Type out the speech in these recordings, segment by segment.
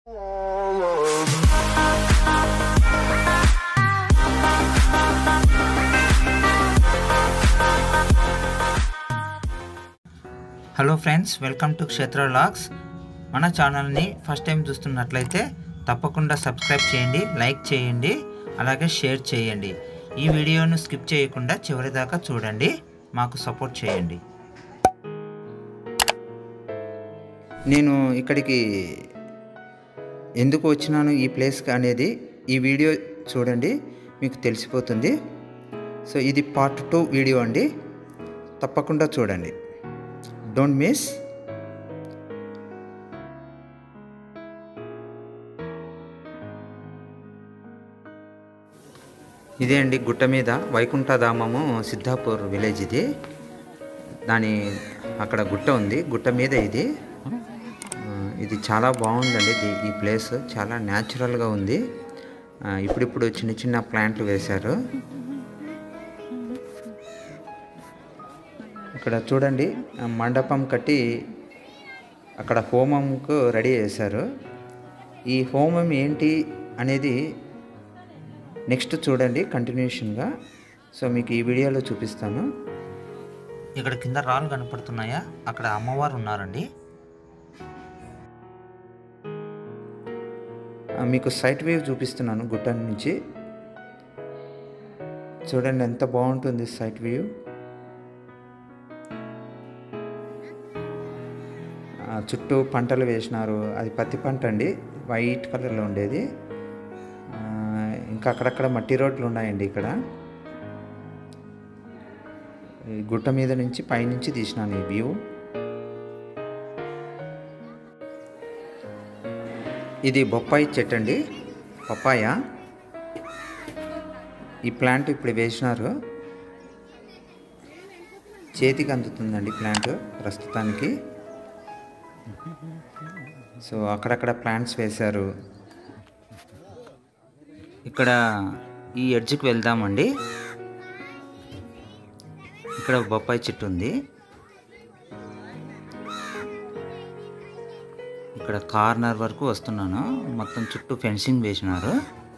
Hello friends welcome to Kshetra logs మన ఛానల్ని first time చూస్తున్నట్లయితే తప్పకుండా సబ్స్క్రైబ్ చేయండి లైక్ చేయండి అలాగే షేర్ చేయండి ఈ వీడియోను స్కిప్ చేయకుండా చివరి దాకా చూడండి మాకు సపోర్ట్ చేయండి నేను ఇక్కడికి ఎందుకు వచ్చినాను ఈ ప్లేస్కి అనేది ఈ వీడియో చూడండి మీకు తెలిసిపోతుంది సో ఇది పార్ట్ టూ వీడియో అండి తప్పకుండా చూడండి డోంట్ మిస్ ఇదే అండి గుట్ట మీద వైకుంఠధామము సిద్ధాపూర్ విలేజ్ ఇది దాని అక్కడ గుట్ట ఉంది గుట్ట మీద ఇది ఆ, ఇది చాలా బాగుందండి ఇది ఈ ప్లేస్ చాలా న్యాచురల్గా ఉంది ఆ, ఇప్పుడిప్పుడు చిన్న చిన్న ప్లాంట్లు వేశారు ఇక్కడ చూడండి ఆ మండపం కట్టి అక్కడ హోమంకు రెడీ చేశారు ఈ హోమం ఏంటి అనేది నెక్స్ట్ చూడండి కంటిన్యూషన్గా సో మీకు ఈ వీడియోలో చూపిస్తాను ఇక్కడ కింద రాళ్ళు కనపడుతున్నాయా అక్కడ అమ్మవారు ఉన్నారండి ఆ, మీకు సైట్ వ్యూ చూపిస్తున్నాను గుట్ట నుంచి చూడండి ఎంత బాగుంటుంది సైట్ వ్యూ ఆ, చుట్టూ పంటలు వేసినారు అది పత్తి పంట అండి వైట్ కలర్లో ఉండేది ఆ, ఇంకా అక్కడక్కడ మట్టి రోడ్లు ఉన్నాయండి ఇక్కడ ఈ గుట్ట మీద నుంచి పైనుంచి తీసినాను ఈ వ్యూ ఇది బొప్పాయి చెట్టు అండి పప్పాయ ఈ ప్లాంట్ ఇప్పుడు వేసినారు చేతికి అందుతుందండి ప్లాంట్ ప్రస్తుతానికి సో అక్కడక్కడ ప్లాంట్స్ వేశారు ఇక్కడ ఈ ఎడ్జ్కి వెళ్దామండి ఇక్కడ ఒక బొప్పాయి చెట్టు ఉంది ఇక్కడ కార్నర్ వరకు వస్తున్నాను మొత్తం చుట్టూ ఫెన్సింగ్ వేసినారు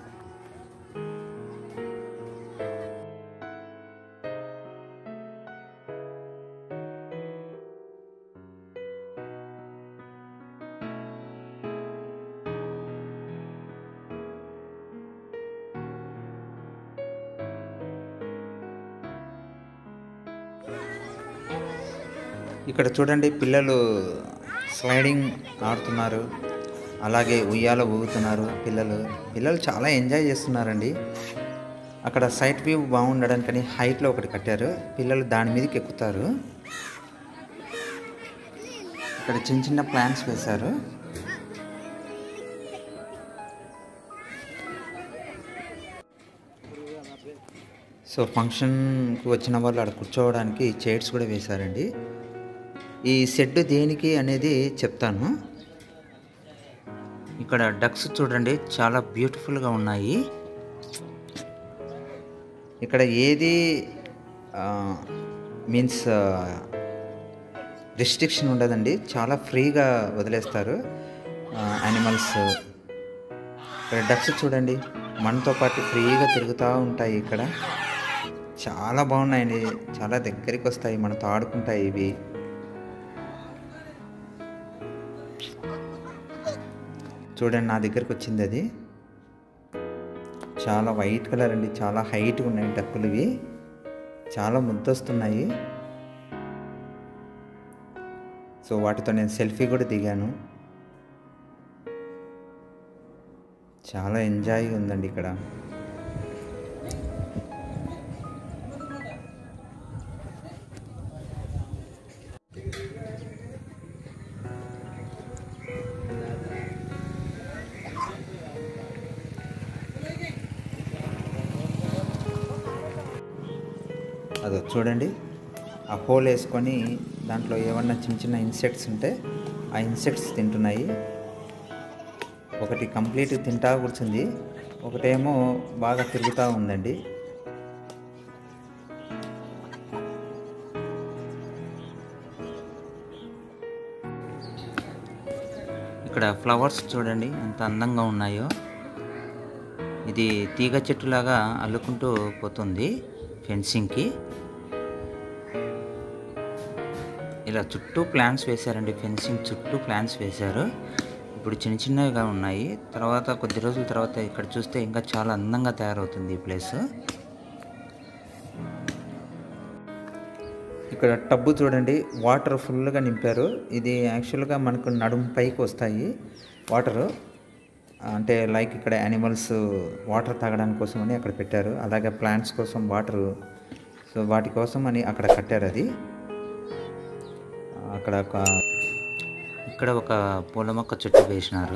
ఇక్కడ చూడండి పిల్లలు స్లైడింగ్ ఆడుతున్నారు అలాగే ఉయ్యాల ఊగుతున్నారు పిల్లలు పిల్లలు చాలా ఎంజాయ్ చేస్తున్నారండి అక్కడ సైట్ వ్యూ బాగుండడానికని హైట్లో ఒకటి కట్టారు పిల్లలు దాని మీదకి ఎక్కుతారు ఇక్కడ చిన్న చిన్న ప్లాంట్స్ వేశారు సో ఫంక్షన్కి వచ్చిన వాళ్ళు అక్కడ కూర్చోవడానికి చైర్స్ కూడా వేశారండి ఈ షెడ్ దేనికి అనేది చెప్తాను ఇక్కడ డక్స్ చూడండి చాలా బ్యూటిఫుల్గా ఉన్నాయి ఇక్కడ ఏది మీన్స్ రిస్ట్రిక్షన్ ఉండదండి చాలా ఫ్రీగా వదిలేస్తారు యానిమల్స్ ఇక్కడ డక్స్ చూడండి మనతో పాటు ఫ్రీగా తిరుగుతూ ఉంటాయి ఇక్కడ చాలా బాగున్నాయండి చాలా దగ్గరికి వస్తాయి మనతో ఆడుకుంటాయి ఇవి చూడండి నా దగ్గరికి వచ్చింది అది చాలా వైట్ కలర్ అండి చాలా హైట్గా ఉన్నాయి డక్కులు ఇవి చాలా ముద్దొస్తున్నాయి సో వాటితో నేను సెల్ఫీ కూడా దిగాను చాలా ఎంజాయ్ ఉందండి ఇక్కడ అదో చూడండి ఆ హోల్ వేసుకొని దాంట్లో ఏమన్నా చిన్న చిన్న ఇన్సెక్ట్స్ ఉంటే ఆ ఇన్సెక్ట్స్ తింటున్నాయి ఒకటి కంప్లీట్ తింటా కూర్చుంది ఒకటేమో బాగా తిరుగుతూ ఉందండి ఇక్కడ ఇక్కడ ఫ్లవర్స్ చూడండి ఎంత అందంగా ఉన్నాయో ఇది తీగ చెట్టులాగా అల్లుకుంటూ పోతుంది ఫెన్సింగ్కి ఇలా చుట్టూ ప్లాంట్స్ వేశారండి ఫెన్సింగ్ చుట్టూ ప్లాంట్స్ వేశారు ఇప్పుడు చిన్న చిన్నవిగా ఉన్నాయి తర్వాత కొద్ది రోజుల తర్వాత ఇక్కడ చూస్తే ఇంకా చాలా అందంగా తయారవుతుంది ఈ ప్లేస్ ఇక్కడ టబ్బు చూడండి వాటర్ ఫుల్గా నింపారు ఇది యాక్చువల్గా మనకు నడుము పైకి వస్తాయి వాటరు అంటే లైక్ ఇక్కడ యానిమల్స్ వాటర్ తాగడానికి కోసం అని అక్కడ పెట్టారు అలాగే ప్లాంట్స్ కోసం వాటర్ సో వాటి కోసం అని అక్కడ కట్టారు అది అక్కడ ఒక ఇక్కడ ఒక పూల మొక్క చెట్టు వేసినారు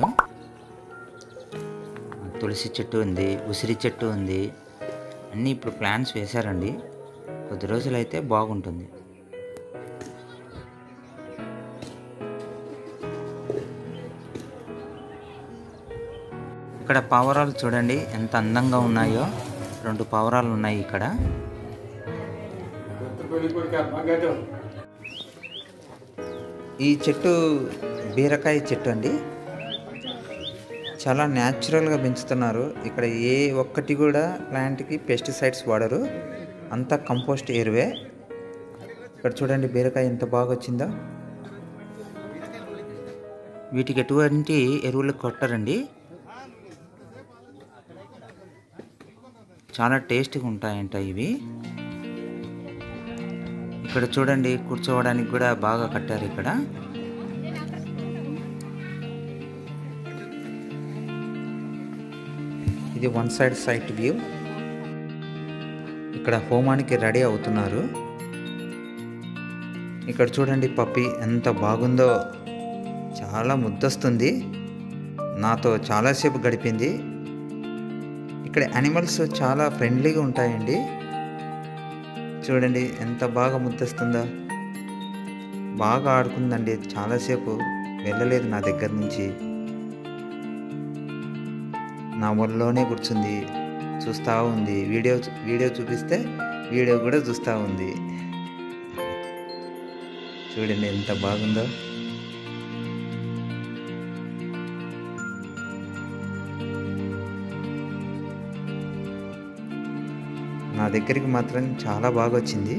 తులసి చెట్టు ఉంది ఉసిరి చెట్టు ఉంది అన్నీ ఇప్పుడు ప్లాంట్స్ వేశారండి కొద్ది రోజులు అయితే బాగుంటుంది ఇక్కడ పావురాలు చూడండి ఎంత అందంగా ఉన్నాయో రెండు పావురాలు ఉన్నాయి ఇక్కడ ఈ చెట్టు బీరకాయ చెట్టు అండి చాలా న్యాచురల్గా పెంచుతున్నారు ఇక్కడ ఏ ఒక్కటి కూడా ప్లాంట్కి పెస్టిసైడ్స్ వాడరు అంతా కంపోస్ట్ ఎరువే ఇక్కడ చూడండి బీరకాయ ఎంత బాగా వచ్చిందో వీటికి ఎటువంటి ఎరువులు కొట్టరండి చాలా టేస్టీగా ఉంటాయంట ఇవి ఇక్కడ చూడండి కూర్చోవడానికి కూడా బాగా కట్టారు ఇక్కడ ఇది వన్ సైడ్ సైట్ వ్యూ ఇక్కడ హోమానికి రెడీ అవుతున్నారు ఇక్కడ చూడండి పప్పి ఎంత బాగుందో చాలా ముద్దొస్తుంది నాతో చాలాసేపు గడిపింది ఇక్కడ యానిమల్స్ చాలా ఫ్రెండ్లీగా ఉంటాయండి చూడండి ఎంత బాగా ముద్దొస్తుందో బాగా ఆడుకుందండి చాలాసేపు వెళ్ళలేదు నా దగ్గర నుంచి నా ఒళ్ళోనే కూర్చుంది చూస్తూ ఉంది వీడియో వీడియో చూపిస్తే వీడియో కూడా చూస్తూ ఉంది చూడండి ఎంత బాగుందో నా దగ్గరికి మాత్రం చాలా బాగా వచ్చింది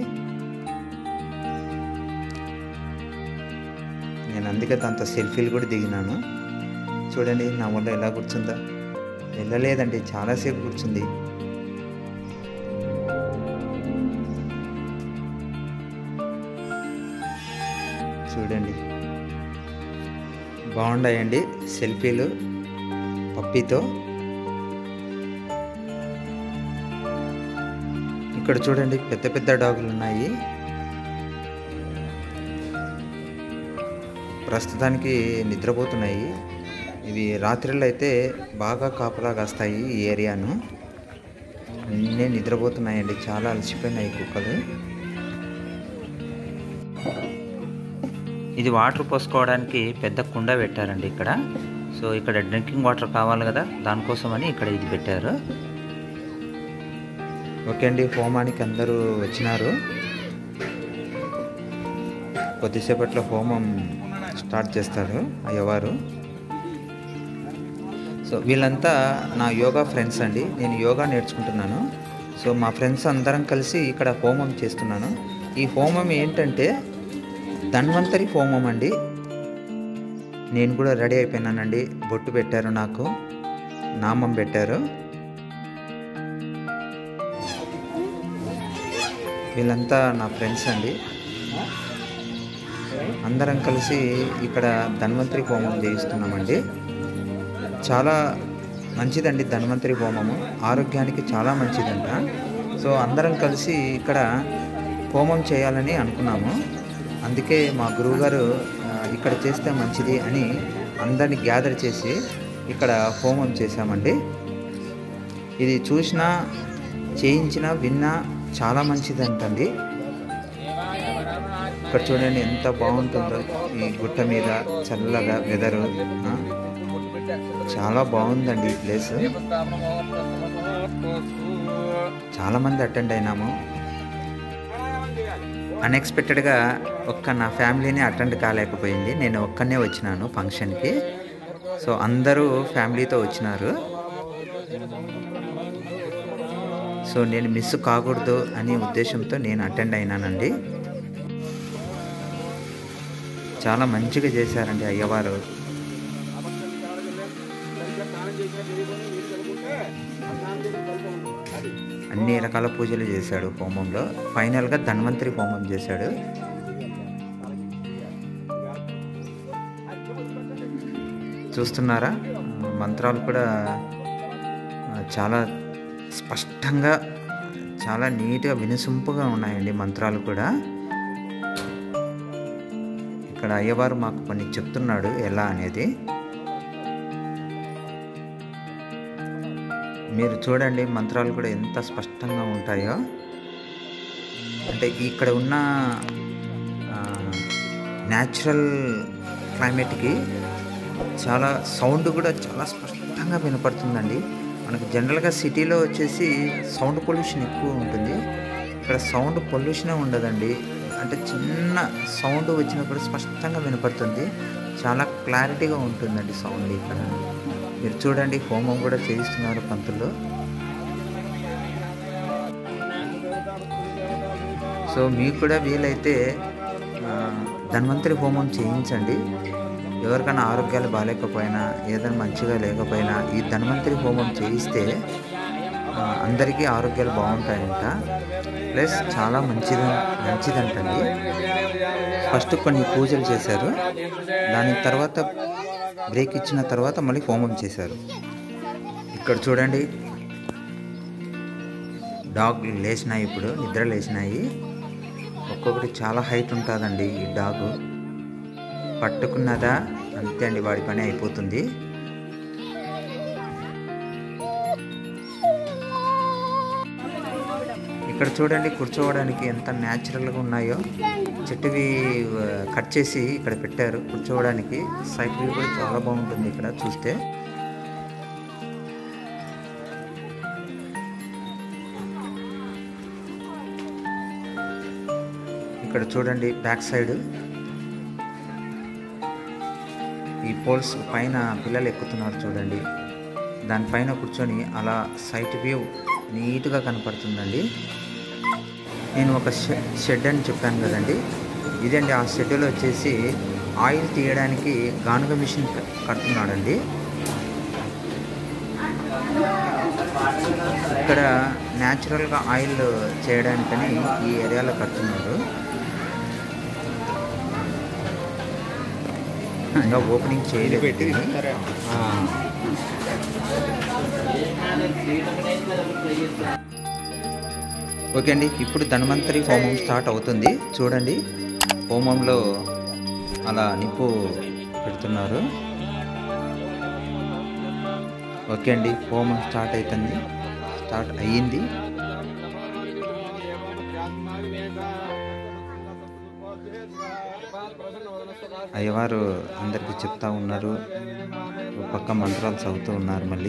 నేను అందుకే దాంతో సెల్ఫీలు కూడా దిగినాను చూడండి నా వల్ల ఎలా కూర్చుందా వెళ్ళలేదండి చాలాసేపు కూర్చుంది చూడండి బాగున్నాయండి సెల్ఫీలు పప్పీతో ఇక్కడ చూడండి పెద్ద పెద్ద డాగులు ఉన్నాయి ప్రస్తుతానికి నిద్రపోతున్నాయి ఇవి రాత్రిలో అయితే బాగా కాపలా కాస్తాయి ఈ ఏరియాను అన్నీ నిద్రపోతున్నాయండి చాలా అలసిపోయినాయి కుక్కలు ఇది వాటర్ పోసుకోవడానికి పెద్ద కుండ పెట్టారండి ఇక్కడ సో ఇక్కడ డ్రింకింగ్ వాటర్ కావాలి కదా దానికోసమని ఇక్కడ ఇది పెట్టారు ఓకే అండి హోమానికి అందరూ వచ్చినారు కొద్దిసేపట్లో హోమం స్టార్ట్ చేస్తారు అయ్యవారు సో వీళ్ళంతా నా యోగా ఫ్రెండ్స్ అండి నేను యోగా నేర్చుకుంటున్నాను సో మా ఫ్రెండ్స్ అందరం కలిసి ఇక్కడ హోమం చేస్తున్నాను ఈ హోమం ఏంటంటే ధన్వంతరి హోమం అండి నేను కూడా రెడీ అయిపోయినానండి బొట్టు పెట్టారు నాకు నామం పెట్టారు వీళ్ళంతా నా ఫ్రెండ్స్ అండి అందరం కలిసి ఇక్కడ ధన్వంతరి హోమం చేయిస్తున్నామండి చాలా మంచిదండి ధన్వంతరి హోమము ఆరోగ్యానికి చాలా మంచిదంట సో అందరం కలిసి ఇక్కడ హోమం చేయాలని అనుకున్నాము అందుకే మా గురువుగారు ఆ, ఇక్కడ చేస్తే మంచిది అని అందరిని గ్యాదర్ చేసి ఇక్కడ హోమం చేశామండి ఇది చూసినా చేయించినా విన్నా చాలా మంచిదంటండి ఇక్కడ చూడండి ఎంత బాగుంటుందో ఈ గుట్ట మీద చల్లగా వెదరు ఆ, చాలా బాగుందండి ఈ ప్లేస్ చాలా మంది అటెండ్ అయినాము అన్ఎక్స్పెక్టెడ్గా ఒక్క నా ఫ్యామిలీని అటెండ్ కాలేకపోయింది నేను ఒక్కనే వచ్చినాను ఫంక్షన్కి సో అందరూ ఫ్యామిలీతో వచ్చినారు సో నేను మిస్ కాకూడదు అనే ఉద్దేశంతో నేను అటెండ్ అయినానండి చాలా మంచిగా చేశారండి అయ్యవారు అన్ని రకాల పూజలు చేశాడు హోమంలో ఫైనల్గా ధన్వంతరి హోమం చేశాడు చూస్తున్నారా ఆ, మంత్రాలు కూడా ఆ, చాలా స్పష్టంగా చాలా నీట్గా వినసొంపుగా ఉన్నాయండి మంత్రాలు కూడా ఇక్కడ అయ్యవారు మాకు కొన్ని చెప్తున్నాడు ఎలా అనేది మీరు చూడండి మంత్రాలు కూడా ఎంత స్పష్టంగా ఉంటాయో అంటే ఇక్కడ ఉన్న న్యాచురల్ క్లైమేట్కి చాలా సౌండ్ కూడా చాలా స్పష్టంగా వినపడుతుందండి మనకు జనరల్గా సిటీలో వచ్చేసి సౌండ్ పొల్యూషన్ ఎక్కువ ఉంటుంది ఇక్కడ సౌండ్ పొల్యూషనే ఉండదండి అంటే చిన్న సౌండ్ వచ్చినప్పుడు స్పష్టంగా వినపడుతుంది చాలా క్లారిటీగా ఉంటుందండి సౌండ్ ఇక్కడ మీరు చూడండి హోమం కూడా చేయిస్తున్నారు పంతులు సో మీకు కూడా వీలైతే ఆ, ధన్వంతరి హోమం చేయించండి ఎవరికైనా ఆరోగ్యాలు బాగాలేకపోయినా ఏదైనా మంచిగా లేకపోయినా ఈ ధన్వంతరి హోమం చేయిస్తే ఆ, అందరికీ ఆరోగ్యాలు బాగుంటాయంట ప్లస్ చాలా మంచిది మంచిదంటండి ఫస్ట్ కొన్ని పూజలు చేశారు దాని తర్వాత బ్రేక్ ఇచ్చిన తర్వాత మళ్ళీ హోమం చేశారు ఇక్కడ చూడండి డాగ్ లేచినాయి ఇప్పుడు నిద్ర లేచినాయి ఒక్కొక్కటి చాలా హైట్ ఉంటుందండి ఈ డాగ్ పట్టుకున్నదా అంతే అండి వాడి పని అయిపోతుంది ఇక్కడ చూడండి కూర్చోవడానికి ఎంత న్యాచురల్గా ఉన్నాయో చెట్టువి ఆ, కట్ చేసి ఇక్కడ పెట్టారు కూర్చోవడానికి సైడ్ వ్యూ కూడా చాలా బాగుంటుంది ఇక్కడ చూస్తే ఇక్కడ చూడండి బ్యాక్ సైడ్ ఈ పోల్స్ పైన పిల్లలు ఎక్కుతున్నారు చూడండి దానిపైన కూర్చొని అలా సైట్ వ్యూ నీట్గా కనపడుతుందండి నేను ఒక షె- షెడ్ అని చెప్పాను కదండి ఇదండి ఆ షెడ్లో వచ్చేసి ఆయిల్ తీయడానికి గానుగ మిషన్ క- కడుతున్నాడండి ఇక్కడ న్యాచురల్గా ఆయిల్ చేయడానికని ఈ ఏరియాలో కడుతున్నారు ఇంకా ఓపెనింగ్ చేయలేదు దీన్ని. ఓకే అండి ఇప్పుడు ధన్వంతరి హోమం స్టార్ట్ అవుతుంది చూడండి హోమంలో అలా నిప్పు పెడుతున్నారు ఓకే అండి హోమం స్టార్ట్ అవుతుంది స్టార్ట్ అయ్యింది అయ్యవారు అందరికీ చెప్తా ఉన్నారు ఒక పక్క మంత్రాలు చదువుతూ ఉన్నారు మళ్ళీ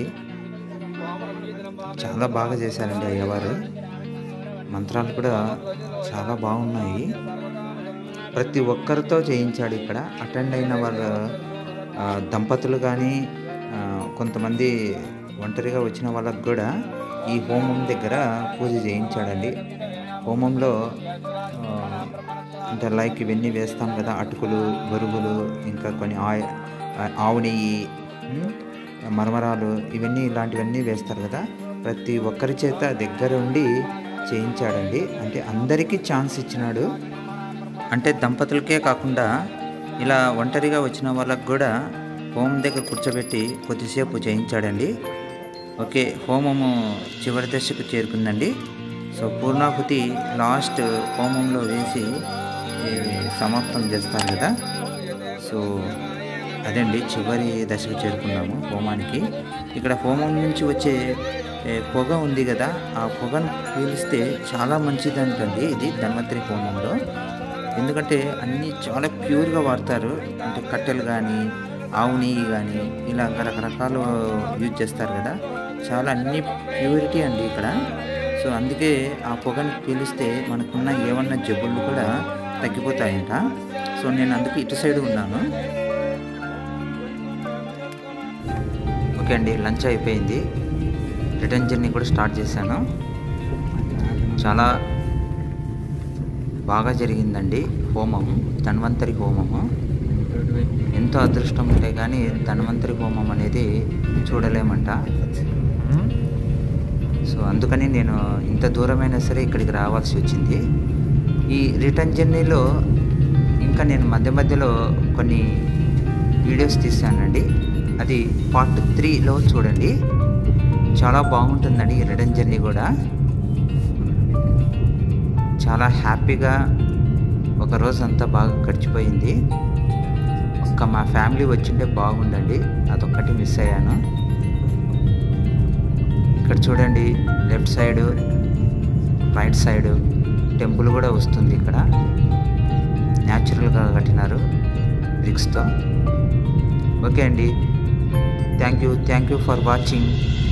చాలా బాగా చేశారండి అయ్యవారు మంత్రాలు కూడా చాలా బాగున్నాయి ప్రతి ఒక్కరితో చేయించాడు ఇక్కడ అటెండ్ అయిన వాళ్ళ ఆ, దంపతులు కానీ ఆ, కొంతమంది ఒంటరిగా వచ్చిన వాళ్ళకు కూడా ఈ హోమం దగ్గర పూజ చేయించాడండి హోమంలో ఆ, అంటే లైక్ ఇవన్నీ వేస్తాం కదా అటుకులు బరుగులు ఇంకా కొన్ని ఆయ ఆవు నెయ్యి ఉమ్, మరమరాలు ఇవన్నీ ఇలాంటివన్నీ వేస్తారు కదా ప్రతి ఒక్కరి చేత దగ్గర ఉండి చేయించాడండి అంటే అందరికీ ఛాన్స్ ఇచ్చినాడు అంటే దంపతులకే కాకుండా ఇలా ఒంటరిగా వచ్చిన వాళ్ళకు కూడా హోమం దగ్గర కూర్చోబెట్టి కొద్దిసేపు చేయించాడండి ఓకే హోమము చివరి దశకు చేరుకుందండి సో పూర్ణాహుతి లాస్ట్ హోమంలో వేసి ఈ, సమాప్తం చేస్తారు కదా సో అదండి చివరి దశకు చేరుకున్నాము హోమానికి ఇక్కడ హోమం నుంచి వచ్చే ఏ, పొగ ఉంది కదా ఆ పొగను పీలిస్తే చాలా మంచిదంటండి ఇది ధన్వంతరి హోమంలో ఎందుకంటే అన్నీ చాలా ప్యూర్గా వాడతారు అంటే కట్టెలు కానీ ఆవు నెయ్యి కానీ ఇలా రకరకాలు యూజ్ చేస్తారు కదా చాలా అన్ని ప్యూరిటీ అండి ఇక్కడ సో అందుకే ఆ పొగను పీలిస్తే మనకున్న ఏమన్నా జబ్బులు కూడా తగ్గిపోతాయంట సో నేను అందుకు ఇటు సైడ్ ఉన్నాను ఓకే అండి లంచ్ అయిపోయింది రిటర్న్ జర్నీ కూడా స్టార్ట్ చేశాను చాలా బాగా జరిగిందండి హోమం ధన్వంతరి హోమము ఎంతో అదృష్టం ఉంటే కానీ ధన్వంతరి హోమం అనేది చూడలేమంట సో అందుకని నేను ఇంత దూరమైనా సరే ఇక్కడికి రావాల్సి వచ్చింది ఈ రిటర్న్ జర్నీలో ఇంకా నేను మధ్య మధ్యలో కొన్ని వీడియోస్ తీసానండి అది పార్ట్ త్రీలో చూడండి చాలా బాగుంటుందండి ఈ రిటర్న్ జర్నీ కూడా చాలా హ్యాపీగా ఒక రోజు అంతా బాగా గడిచిపోయింది ఒక్క మా ఫ్యామిలీ వచ్చింటే బాగుండండి అదొక్కటి మిస్ అయ్యాను ఇక్కడ చూడండి left side right side temple కూడా వస్తుంది ఇక్కడ న్యాచురల్గా కట్టినారు బ్రిక్స్తో ఓకే అండి thank you thank you for watching